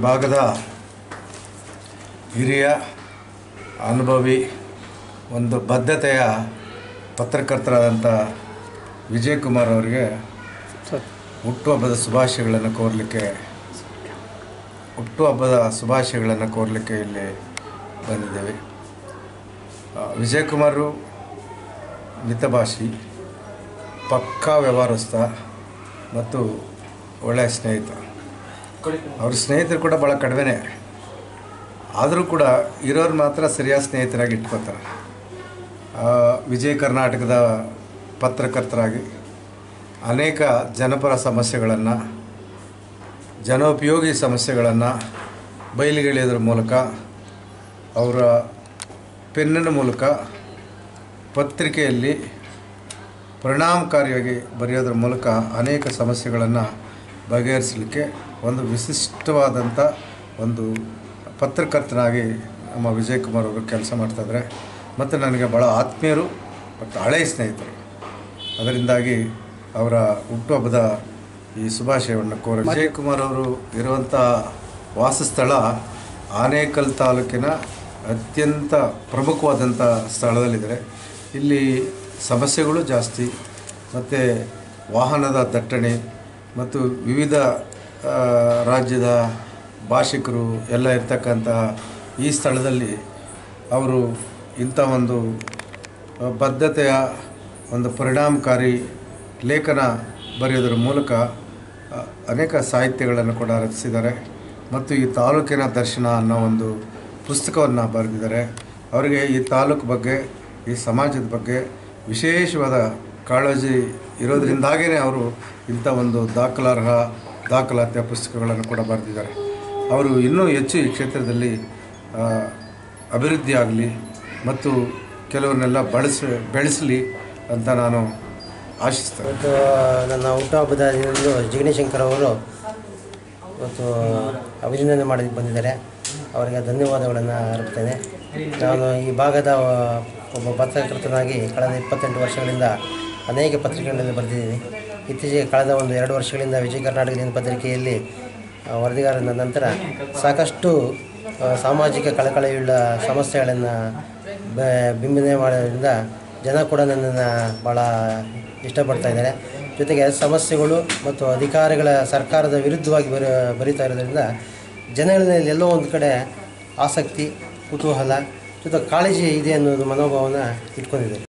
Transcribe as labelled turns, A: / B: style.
A: ಭಾಗದ ಹಿರಿಯ ಅನುಭವಿ ಒಂದು ಬದ್ಧತೆಯ ಪತ್ರಕರ್ತರಾದಂಥ ವಿಜಯ್ ಕುಮಾರ್ ಅವರಿಗೆ ಹುಟ್ಟುಹಬ್ಬದ ಶುಭಾಶಯಗಳನ್ನು ಕೋರಲಿಕ್ಕೆ ಹುಟ್ಟುಹಬ್ಬದ ಶುಭಾಶಯಗಳನ್ನು ಕೋರಲಿಕ್ಕೆ ಇಲ್ಲಿ ಬಂದಿದ್ದೇವೆ ಆ, ವಿಜಯ್ ಕುಮಾರು ಮಿತಭಾಷಿ ಪಕ್ಕಾ ವ್ಯವಹಾರಸ್ಥ ಮತ್ತು ಒಳ್ಳೆಯ ಸ್ನೇಹಿತ ಅವ್ರ ಸ್ನೇಹಿತರು ಕೂಡ ಭಾಳ ಕಡಿಮೆನೇ ಆದರೂ ಕೂಡ ಇರೋರು ಮಾತ್ರ ಸರಿಯಾದ ಸ್ನೇಹಿತರಾಗಿ ಇಟ್ಕೋತಾರೆ ಆ, ವಿಜಯ ಕರ್ನಾಟಕದ ಪತ್ರಕರ್ತರಾಗಿ ಅನೇಕ ಜನಪರ ಸಮಸ್ಯೆಗಳನ್ನು ಜನೋಪಯೋಗಿ ಸಮಸ್ಯೆಗಳನ್ನು ಬಯಲಿಗೆಳೆಯೋದ್ರ ಮೂಲಕ ಅವರ ಪೆನ್ನಿನ ಮೂಲಕ ಪತ್ರಿಕೆಯಲ್ಲಿ ಪರಿಣಾಮಕಾರಿಯಾಗಿ ಬರೆಯೋದ್ರ ಮೂಲಕ ಅನೇಕ ಸಮಸ್ಯೆಗಳನ್ನು ಬಗೆಹರಿಸಲಿಕ್ಕೆ ಒಂದು ವಿಶಿಷ್ಟವಾದಂಥ ಒಂದು ಪತ್ರಕರ್ತನಾಗಿ ನಮ್ಮ ವಿಜಯ್ ಕುಮಾರ್ ಅವರು ಕೆಲಸ ಮಾಡ್ತಾಯಿದ್ದಾರೆ ಮತ್ತು ನನಗೆ ಭಾಳ ಆತ್ಮೀಯರು ಮತ್ತು ಹಳೆಯ ಸ್ನೇಹಿತರು ಅದರಿಂದಾಗಿ ಅವರ ಹುಟ್ಟುಹಬ್ಬದ ಈ ಶುಭಾಶಯವನ್ನು ಕೋರ ವಿಜಯ್ ಕುಮಾರ್ ಅವರು ಇರುವಂಥ ವಾಸಸ್ಥಳ ಆನೇಕಲ್ ತಾಲೂಕಿನ ಅತ್ಯಂತ ಪ್ರಮುಖವಾದಂಥ ಸ್ಥಳದಲ್ಲಿದ್ದಾರೆ ಇಲ್ಲಿ ಸಮಸ್ಯೆಗಳು ಜಾಸ್ತಿ ಮತ್ತು ವಾಹನದ ದಟ್ಟಣೆ ಮತ್ತು ವಿವಿಧ ಆ, ರಾಜ್ಯದ ಭಾಷಿಕರು ಎಲ್ಲ ಇರ್ತಕ್ಕಂಥ ಈ ಸ್ಥಳದಲ್ಲಿ ಅವರು ಇಂಥ ಒಂದು ಆ, ಬದ್ಧತೆಯ ಒಂದು ಪರಿಣಾಮಕಾರಿ ಲೇಖನ ಬರೆಯೋದ್ರ ಮೂಲಕ ಆ, ಅನೇಕ ಸಾಹಿತ್ಯಗಳನ್ನು ಕೂಡ ರಚಿಸಿದ್ದಾರೆ ಮತ್ತು ಈ ತಾಲೂಕಿನ ದರ್ಶನ ಅನ್ನೋ ಒಂದು ಪುಸ್ತಕವನ್ನು ಬರೆದಿದ್ದಾರೆ ಅವರಿಗೆ ಈ ತಾಲೂಕು ಬಗ್ಗೆ ಈ ಸಮಾಜದ ಬಗ್ಗೆ ವಿಶೇಷವಾದ ಕಾಳಜಿ ಇರೋದ್ರಿಂದಾಗೇ ಅವರು ಇಂಥ ಒಂದು ದಾಖಲಾರ್ಹ ದಾಖಲಾತಿಯ ಪುಸ್ತಕಗಳನ್ನು ಕೂಡ ಬರೆದಿದ್ದಾರೆ ಅವರು ಇನ್ನೂ ಹೆಚ್ಚು ಈ ಕ್ಷೇತ್ರದಲ್ಲಿ ಆ, ಅಭಿವೃದ್ಧಿ ಆಗಲಿ ಮತ್ತು ಕೆಲವನ್ನೆಲ್ಲ ಬಳಸಿ ಬೆಳೆಸಲಿ ಅಂತ ನಾನು ಆಶಿಸ್ತೇನೆ
B: ಇವತ್ತು ನನ್ನ ಹುಟ್ಟುಹಬ್ಬದ ದಿನದಂದು ಜಿಗಣೇಶಂಕರ್ ಅವರು ಇವತ್ತು ಅಭಿನಂದನೆ ಮಾಡಿ ಬಂದಿದ್ದಾರೆ ಅವರಿಗೆ ಧನ್ಯವಾದಗಳನ್ನು ಅರ್ಪಿಸ್ತೇನೆ ನಾನು ಈ ಭಾಗದ ಒಬ್ಬ ಪತ್ರಕರ್ತನಾಗಿ ಕಳೆದ ಇಪ್ಪತ್ತೆಂಟು ವರ್ಷಗಳಿಂದ ಅನೇಕ ಪತ್ರಿಕೆಗಳಲ್ಲಿ ಬರೆದಿದ್ದೀನಿ ಇತ್ತೀಚೆಗೆ ಕಳೆದ ಒಂದು ಎರಡು ವರ್ಷಗಳಿಂದ ವಿಜಯ ಕರ್ನಾಟಕ ದಿನಪತ್ರಿಕೆಯಲ್ಲಿ ಆ, ವರದಿಗಾರನ ನಂತರ ಸಾಕಷ್ಟು ಆ, ಸಾಮಾಜಿಕ ಕಳಕಳಿಯುಳ್ಳ ಸಮಸ್ಯೆಗಳನ್ನು ಬ- ಬಿಂಬನೆ ಮಾಡೋದ್ರಿಂದ ಜನ ಕೂಡ ನನ್ನನ್ನು ಭಾಳ ಇಷ್ಟಪಡ್ತಾ ಇದ್ದಾರೆ ಜೊತೆಗೆ ಸಮಸ್ಯೆಗಳು ಮತ್ತು ಅಧಿಕಾರಿಗಳ ಸರ್ಕಾರದ ವಿರುದ್ಧವಾಗಿ ಬರ ಬರೀತಾ ಇರೋದ್ರಿಂದ ಜನಗಳಲ್ಲಿ ಎಲ್ಲೋ ಒಂದು ಕಡೆ ಆಸಕ್ತಿ ಕುತೂಹಲ ಜೊತೆ ಕಾಳಜಿ ಇದೆ ಅನ್ನೋದು ಮನೋಭಾವನ ಇಟ್ಕೊಂಡಿದೆ